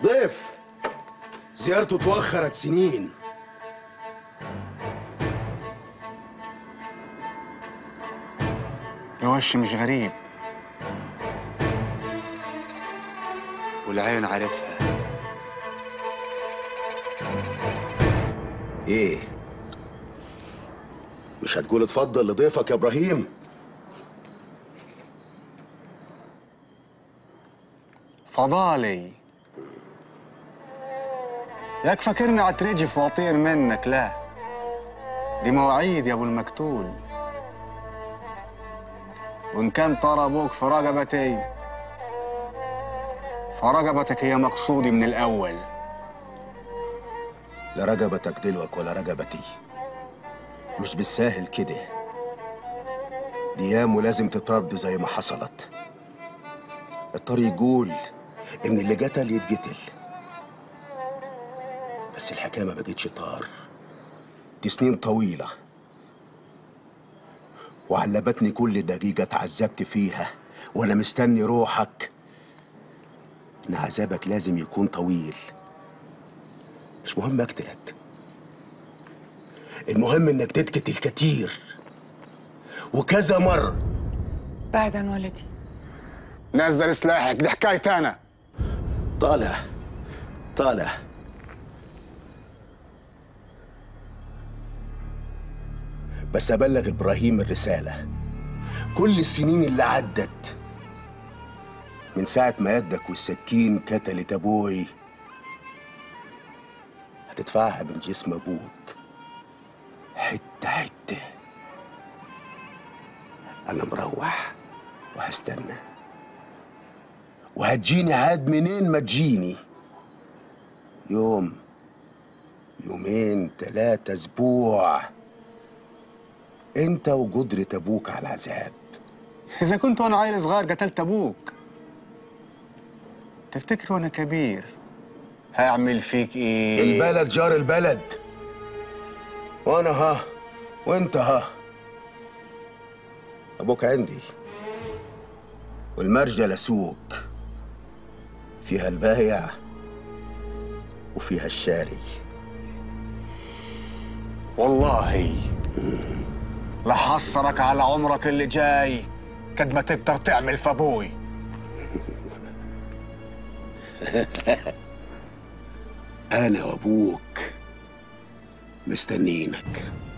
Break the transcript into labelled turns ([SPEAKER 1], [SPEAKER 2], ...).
[SPEAKER 1] ضيف زيارته توخرت سنين
[SPEAKER 2] الوش مش غريب والعين عارفها
[SPEAKER 1] ايه مش هتقول اتفضل لضيفك يا ابراهيم
[SPEAKER 2] فضالي ياك فاكرني عترجف واطير منك لا دي مواعيد يا ابو المكتول وان كان طار ابوك في رقبتي فرقبتك هي مقصودي من الاول
[SPEAKER 1] لا رقبتك دلوك ولا رقبتي مش بالساهل كده ديام ولازم تترد زي ما حصلت الطريق يقول ان اللي قتل يتقتل بس الحكايه ما بقتش طار دي سنين طويله وعلبتني كل دقيقه اتعذبت فيها وانا مستني روحك ان عذابك لازم يكون طويل مش مهم اقتلك المهم انك تتقتل كتير وكذا مره
[SPEAKER 3] بعد عن ولدي
[SPEAKER 2] نزل سلاحك دي حكايتي انا
[SPEAKER 1] طالع طالع بس ابلغ ابراهيم الرساله كل السنين اللي عدت من ساعه ما يدك والسكين كتلت ابوي هتدفعها من جسم ابوك حته حته انا مروح وهستنى وهتجيني عاد منين ما تجيني يوم يومين تلاتة اسبوع انت وقدرة ابوك على العذاب
[SPEAKER 2] اذا كنت وانا عيل صغير قتلت ابوك تفتكر وانا كبير هعمل فيك ايه
[SPEAKER 1] البلد جار البلد وانا ها وانت ها ابوك عندي والمرجله سوق فيها البايع وفيها الشاري
[SPEAKER 2] والله لحصرك على عمرك اللي جاي قد ما تقدر تعمل في ابوي
[SPEAKER 1] انا وابوك مستنيينك